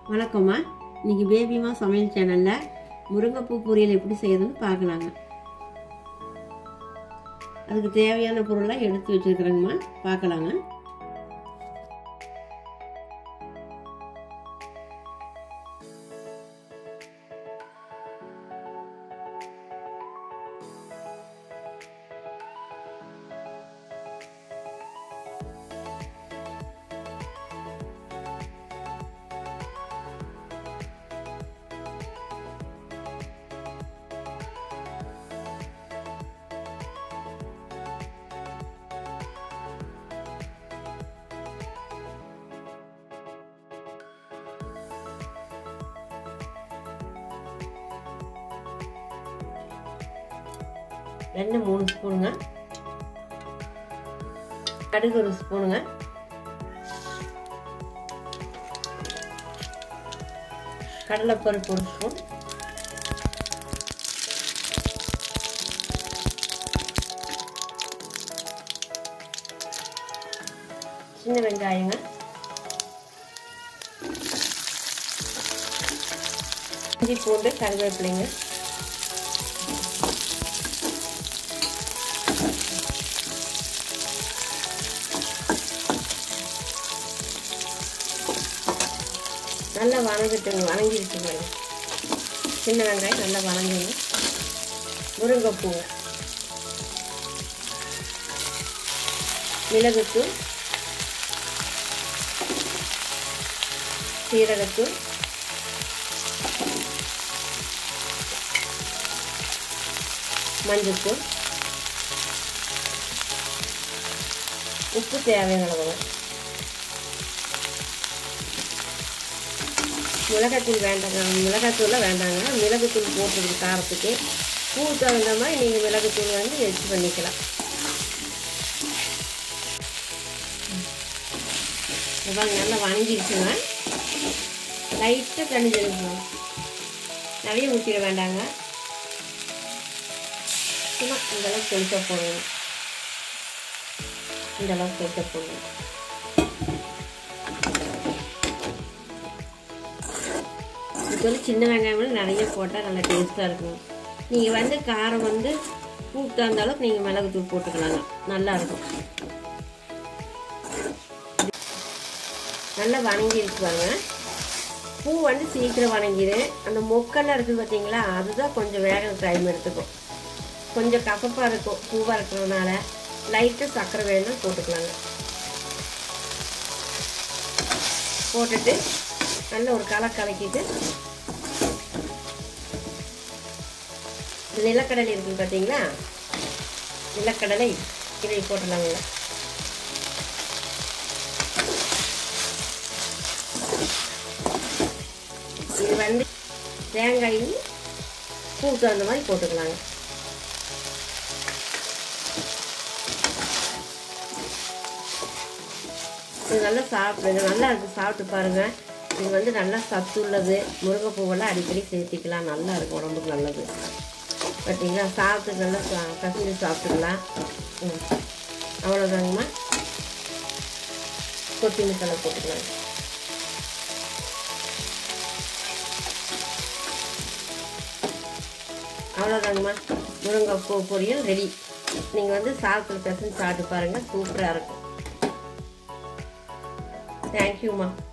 வணக்கம்மா இன்னைக்கு பேபிமா சமையல் சேனலில் முருங்கைப்பூ பொரியல் எப்படி செய்யறதுன்னு பார்க்கலாங்க அதுக்கு தேவையான பொருளாக எடுத்து வச்சுருக்குறேங்கம்மா பார்க்கலாங்க ரெண்டு மூணு ஸ்பூனுங்க கடுகு ஒரு ஸ்பூனுங்க கடலைப்பருப்பு ஒரு ஸ்பூன் சின்ன வெங்காயங்க இஞ்சி பூண்டு கருவேப்பிலைங்க நல்லா வணங்கிட்டுங்க வணங்கிடுச்சு பாருங்க சின்ன வெங்காயம் நல்லா வணங்குங்க முருங்கைப்பூங்க மிளகுத்தூள் சீரகத்தூள் மஞ்சத்தூள் உப்பு தேவையான அளவு மிளகாத்தூள் வேண்டாங்க மிளகாத்தூள்லாம் வேண்டாங்க மிளகுத்தூள் போட்டுருக்கு காரத்துக்கு பூ தகுந்த மாதிரி நீங்கள் மிளகுத்தூள் வந்து எச்சு பண்ணிக்கலாம் பாருங்க நல்லா வணங்கிடுச்சுங்க லைட்டாக தண்ணி தெளிக்கணும் நிறைய ஊற்றிட வேண்டாங்க சும்மா இந்த அளவுக்கு தெளிச்சா போடணும் இந்த அளவுக்கு தெளிச்சா போடணும் இதுக்கு வந்து சின்ன வெங்காயம் நிறைய போட்டால் நல்லா டேஸ்ட்டாக இருக்கும் நீங்கள் வந்து காரம் வந்து கூப்பிட்டு அந்த அளவுக்கு நீங்கள் மிளகுத்தூள் போட்டுக்கலாங்க நல்லா இருக்கும் நல்லா வணங்கிடுச்சு பாருங்க பூ வந்து சீக்கிரம் வணங்கிடு அந்த மொக்கெல்லாம் இருக்குது பார்த்தீங்களா அதுதான் கொஞ்சம் வேக டைம் எடுத்துக்கும் கொஞ்சம் கசப்பாக இருக்கும் பூவாக இருக்கிறதுனால லைட்டாக சர்க்கரை வேணும் போட்டுக்கலாங்க போட்டுட்டு நல்ல ஒரு களை கலக்கிட்டு நிலக்கடலை இருக்கு பார்த்தீங்களா நிலக்கடலை இதை போட்டுடலாங்க இது வந்து தேங்காயும் பூக்கு அந்த மாதிரி போட்டுக்கலாங்க இது நல்லா சாப்பிடுங்க நல்லா இருக்குது சாப்பிட்டு பாருங்கள் இது வந்து நல்லா சத்து உள்ளது முருங்கைப்பூவெல்லாம் அடிக்கடி சேர்த்திக்கலாம் நல்லா இருக்கும் உடம்புக்கு நல்லது பார்த்தீங்களா சாப்பிட்டு நல்லா சா கசிஞ்சு சாப்பிட்டுக்கலாம் ம் அவ்வளோதாங்கம்மா கொத்தமல்லி தலை போட்டுக்கலாம் அவ்வளோதாங்கம்மா முருங்கைப்பூ பொரியல் ரெடி நீங்கள் வந்து சாப்பிட்டு பசங்க சாப்பிட்டு பாருங்கள் சூப்பராக இருக்கும் தேங்க்யூம்மா